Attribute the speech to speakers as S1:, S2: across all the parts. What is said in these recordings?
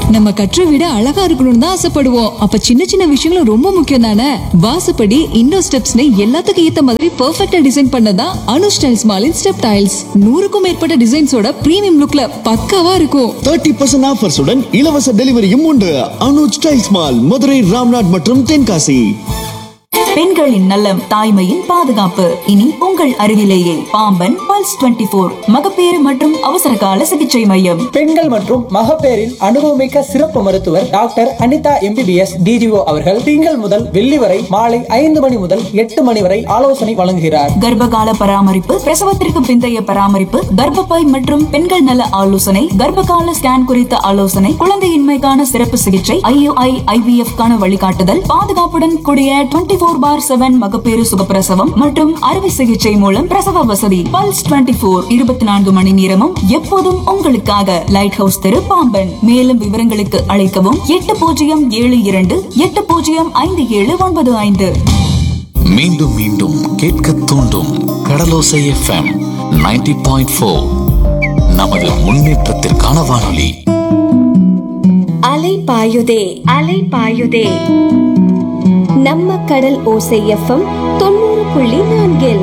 S1: நம்ம கற்ற விட அழகா இருக்கணும்னு தான் ஆசைப்படுவோம் அப்ப சின்ன சின்ன விஷயங்களும் ரொம்ப முக்கியம் தானே வாசப்படி இண்டோ ஸ்டெப்ஸ்னு எல்லாத்துக்கும் ஏத்த மாதிரி பெர்ஃபெக்ட்டா டிசைன் பண்ணதான் அனு ஸ்டைல்ஸ் மாலின் ஸ்டெப் டைல்ஸ் நூறுக்கும் மேற்பட்ட டிசைன்ஸோட பிரீமியம் லுக்ல பக்காவா இருக்கும்
S2: தேர்ட்டி பர்சன்ட் ஆஃபர்ஸுடன் இலவச டெலிவரியும் உண்டு அனுஜ் டைல்ஸ் மால் மதுரை ராம்நாட் மற்றும் தென்காசி
S3: பெண்களின் நலம் தாய்மையின் பாதுகாப்பு இனி உங்கள் அருகிலேயே பாம்பன் பல்ஸ் 24 போர் மகப்பேறு மற்றும் அவசர கால சிகிச்சை மையம்
S4: பெண்கள் மற்றும் மகப்பேறின் அனுபவமிக்க சிறப்பு மருத்துவர் டாக்டர் அனிதா எம்பிபிஎஸ் டிஜிஓ அவர்கள் திங்கள் முதல் வெள்ளி வரை மாலை ஐந்து மணி முதல் எட்டு மணி வரை ஆலோசனை வழங்குகிறார்
S3: கர்ப்பகால பராமரிப்பு பிரசவத்திற்கு பிந்தைய பராமரிப்பு கர்ப்பப்பை மற்றும் பெண்கள் நல ஆலோசனை கர்ப்பகால ஸ்கேன் குறித்த ஆலோசனை குழந்தையின்மைக்கான சிறப்பு சிகிச்சை ஐயுஐ ஐவிஎஃப் கான வழிகாட்டுதல் பாதுகாப்புடன் கூடிய டுவெண்டி போர் பார் செவன் மகப்பேறு சுகப்பிரசவம் மற்றும் அறுவை சிகிச்சை மூலம் பிரசவ வசதி பல்ஸ் டுவெண்டி போர் இருபத்தி நான்கு மணி நேரமும் எப்போதும் உங்களுக்காக லைட் ஹவுஸ் தெரு பாம்பன் மேலும் விவரங்களுக்கு அழைக்கவும் எட்டு பூஜ்ஜியம் ஏழு இரண்டு எட்டு பூஜ்ஜியம் ஐந்து ஏழு ஒன்பது ஐந்து
S5: மீண்டும் மீண்டும் கேட்க தூண்டும் கடலோசை எஃப்எம் 90.4 பாயிண்ட் ஃபோர் நமது முன்னேற்றத்திற்கான வானொலி
S6: அலை பாயுதே அலை பாயுதே நம்ம கடல் ஓசை எஃப்எம் தொண்ணூறு புள்ளி நான்கில்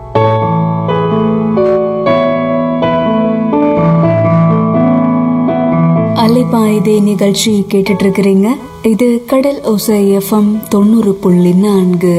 S3: அலைபாயுதே நிகழ்ச்சி கேட்டுட்டு இருக்கிறீங்க இது கடல் ஓசை எஃப்எம் தொண்ணூறு புள்ளி நான்கு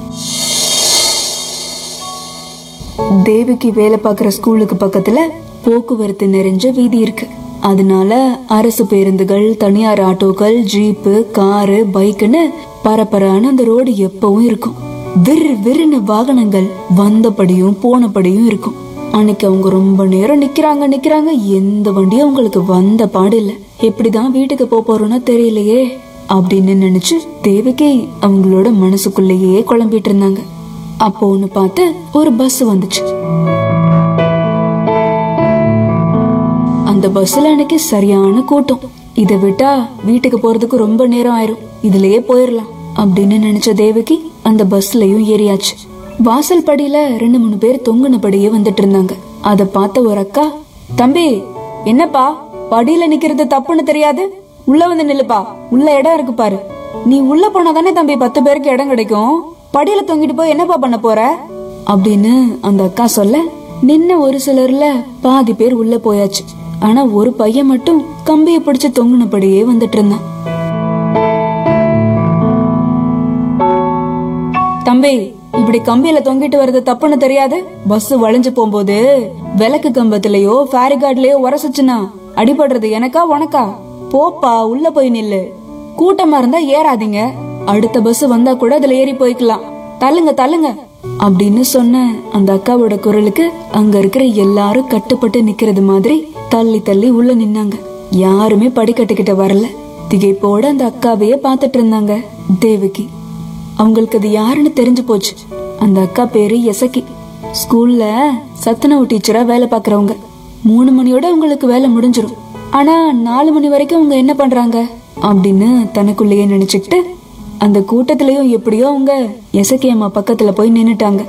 S3: தேவிக்கு வேலை பார்க்குற ஸ்கூலுக்கு பக்கத்துல போக்குவரத்து நிறைஞ்ச வீதி இருக்கு அதனால அரசு பேருந்துகள் தனியார் ஆட்டோக்கள் ஜீப்பு காரு பைக்குன்னு பரபரான அந்த ரோடு எப்பவும் இருக்கும் விறு விறுன்னு வாகனங்கள் வந்தபடியும் போனபடியும் இருக்கும் அன்னைக்கு அவங்க ரொம்ப நேரம் நிக்கிறாங்க நிக்கிறாங்க எந்த வண்டியும் அவங்களுக்கு வந்த பாடு இல்ல எப்படிதான் வீட்டுக்கு போக போறோம்னா தெரியலையே அப்படின்னு நினைச்சு தேவிக்கு அவங்களோட மனசுக்குள்ளேயே குழம்பிட்டு இருந்தாங்க அப்போ ஒண்ணு பார்த்து ஒரு பஸ் வந்துச்சு அந்த பஸ்ல அன்னைக்கு சரியான கூட்டம் இதை விட்டா வீட்டுக்கு போறதுக்கு ரொம்ப நேரம் ஆயிரும் இதுலயே போயிடலாம் அப்படின்னு நினைச்ச தேவகி அந்த பஸ்லயும் ஏறியாச்சு வாசல் படியில ரெண்டு மூணு பேர் தொங்குனபடியே வந்துட்டு இருந்தாங்க அத பார்த்த ஒரு அக்கா தம்பி என்னப்பா படியில நிக்கிறது தப்புன்னு தெரியாது உள்ள வந்து நில்லுப்பா உள்ள இடம் இருக்கு பாரு நீ உள்ள போனா தானே தம்பி பத்து பேருக்கு இடம் கிடைக்கும் படியில தொங்கிட்டு போய் என்னப்பா பண்ண போற அப்படின்னு அந்த அக்கா சொல்ல நின்ன ஒரு சிலர்ல பாதி பேர் உள்ள போயாச்சு ஆனா ஒரு பையன் மட்டும் கம்பிய பிடிச்சு தொங்குனபடியே வந்துட்டு இருந்தான் தம்பி இப்படி கம்பியில தொங்கிட்டு வர்றது தப்புன்னு தெரியாது பஸ் வளைஞ்சு போகும்போது விளக்கு கம்பத்திலயோ ஃபேரி கார்டுலயோ உரசுச்சுன்னா அடிபடுறது எனக்கா உனக்கா போப்பா உள்ள போய் நில்லு கூட்டமா இருந்தா ஏறாதீங்க அடுத்த பஸ் வந்தா கூட அதுல ஏறி போய்க்கலாம் தள்ளுங்க தள்ளுங்க அப்படின்னு சொன்ன அந்த அக்காவோட குரலுக்கு அங்க இருக்கிற எல்லாரும் கட்டுப்பட்டு நிக்கிறது மாதிரி தள்ளி தள்ளி உள்ள நின்னாங்க யாருமே படிக்கட்டுக்கிட்ட வரல திகைப்போட அந்த அக்காவையே பார்த்துட்டு இருந்தாங்க தேவகி அவங்களுக்கு அது யாருன்னு தெரிஞ்சு போச்சு அந்த அக்கா பேரு எசக்கி ஸ்கூல்ல சத்துணவு டீச்சரா வேலை பார்க்கறவங்க மூணு மணியோட அவங்களுக்கு வேலை முடிஞ்சிரும் ஆனா நாலு மணி வரைக்கும் அவங்க என்ன பண்றாங்க அப்படின்னு தனக்குள்ளேயே நினைச்சுக்கிட்டு அந்த கூட்டத்திலயும் எப்படியோ அவங்க எசக்கி அம்மா பக்கத்துல போய் நின்னுட்டாங்க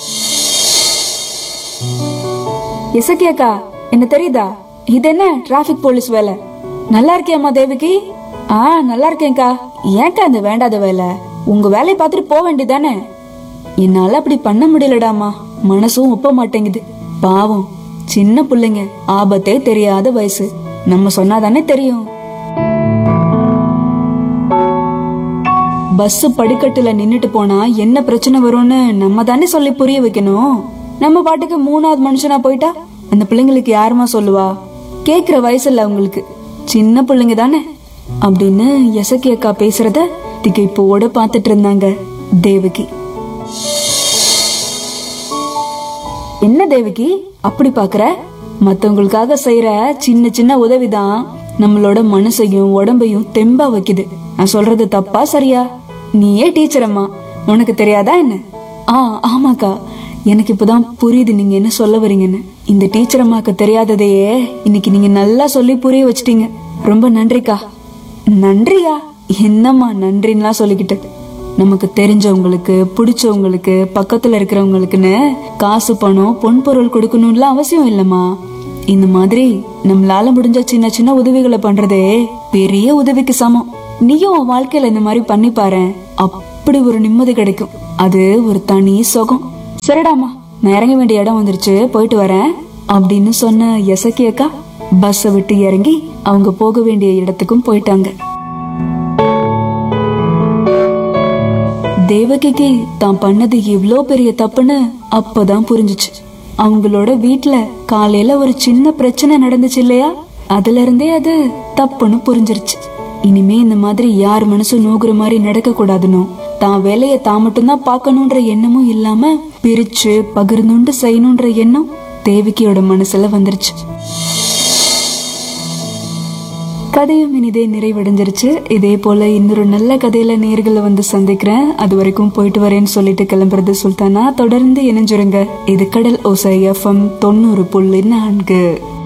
S3: எசக்கி அக்கா என்ன தெரியுதா இது என்ன டிராபிக் போலீஸ் வேலை நல்லா இருக்கியாம்மா தேவிக்கு ஆ நல்லா இருக்கேன்க்கா ஏன்க்கா அந்த வேண்டாத வேலை உங்க வேலையை பார்த்துட்டு போக வேண்டியதானே என்னால அப்படி பண்ண முடியலடாமா மனசும் ஒப்ப மாட்டேங்குது பாவம் சின்ன பிள்ளைங்க ஆபத்தே தெரியாத வயசு நம்ம சொன்னாதானே தெரியும் பஸ் படிக்கட்டுல நின்னுட்டு போனா என்ன பிரச்சனை வரும்னு நம்ம தானே சொல்லி புரிய வைக்கணும் நம்ம பாட்டுக்கு மூணாவது மனுஷனா போயிட்டா அந்த பிள்ளைங்களுக்கு யாருமா சொல்லுவா கேக்குற வயசு இல்ல அவங்களுக்கு சின்ன பிள்ளைங்க தானே அப்படின்னு எசக்கி அக்கா பேசுறத திகைப்போட பாத்துட்டு இருந்தாங்க தேவகி என்ன தேவகி அப்படி பாக்குற மத்தவங்களுக்காக செய்யற சின்ன சின்ன உதவிதான் நம்மளோட மனசையும் உடம்பையும் தெம்பா வைக்குது நான் சொல்றது தப்பா சரியா நீயே டீச்சர் அம்மா உனக்கு தெரியாதா என்ன ஆ ஆமாக்கா எனக்கு இப்பதான் புரியுது நீங்க என்ன சொல்ல வரீங்கன்னு இந்த டீச்சர் அம்மாக்கு தெரியாததையே இன்னைக்கு நீங்க நல்லா சொல்லி புரிய வச்சிட்டீங்க ரொம்ப நன்றிக்கா நன்றியா என்னம்மா நன்றின்லாம் சொல்லிக்கிட்டு நமக்கு தெரிஞ்சவங்களுக்கு பிடிச்சவங்களுக்கு பக்கத்துல இருக்கிறவங்களுக்குன்னு காசு பணம் பொன் பொருள் கொடுக்கணும்லாம் அவசியம் இல்லம்மா இந்த மாதிரி நம்மளால முடிஞ்ச சின்ன சின்ன உதவிகளை பண்றதே பெரிய உதவிக்கு சமம் நீயும் உன் வாழ்க்கையில இந்த மாதிரி பண்ணி பாரேன் அப்படி ஒரு நிம்மதி கிடைக்கும் அது ஒரு தனி சுகம் சரிடாமா நான் இறங்க வேண்டிய இடம் வந்துருச்சு போயிட்டு வரேன் அப்படின்னு சொன்ன எசக்கி அக்கா பஸ்ஸை விட்டு இறங்கி அவங்க போக வேண்டிய இடத்துக்கும் போயிட்டாங்க தேவகிக்கு தான் பண்ணது இவ்ளோ பெரிய தப்புன்னு அப்பதான் புரிஞ்சுச்சு அவங்களோட வீட்ல காலையில ஒரு சின்ன பிரச்சனை நடந்துச்சு இல்லையா அதுல இருந்தே அது தப்புன்னு புரிஞ்சிருச்சு இனிமே இந்த மாதிரி யார் மனசும் நோகுற மாதிரி நடக்க கூடாதுன்னு தான் வேலையை தான் மட்டும்தான் பார்க்கணுன்ற எண்ணமும் இல்லாம பிரிச்சு பகிர்ந்துண்டு செய்யணுன்ற எண்ணம் தேவகியோட மனசுல வந்துருச்சு கதையும் இனிதே நிறைவடைஞ்சிருச்சு இதே போல இன்னொரு நல்ல கதையில நேர்களை வந்து சந்திக்கிறேன் அது வரைக்கும் போயிட்டு வரேன்னு சொல்லிட்டு கிளம்புறது சுல்தானா தொடர்ந்து இணைஞ்சிருங்க இது கடல் ஓசை எஃப்எம் தொண்ணூறு புள்ளி நான்கு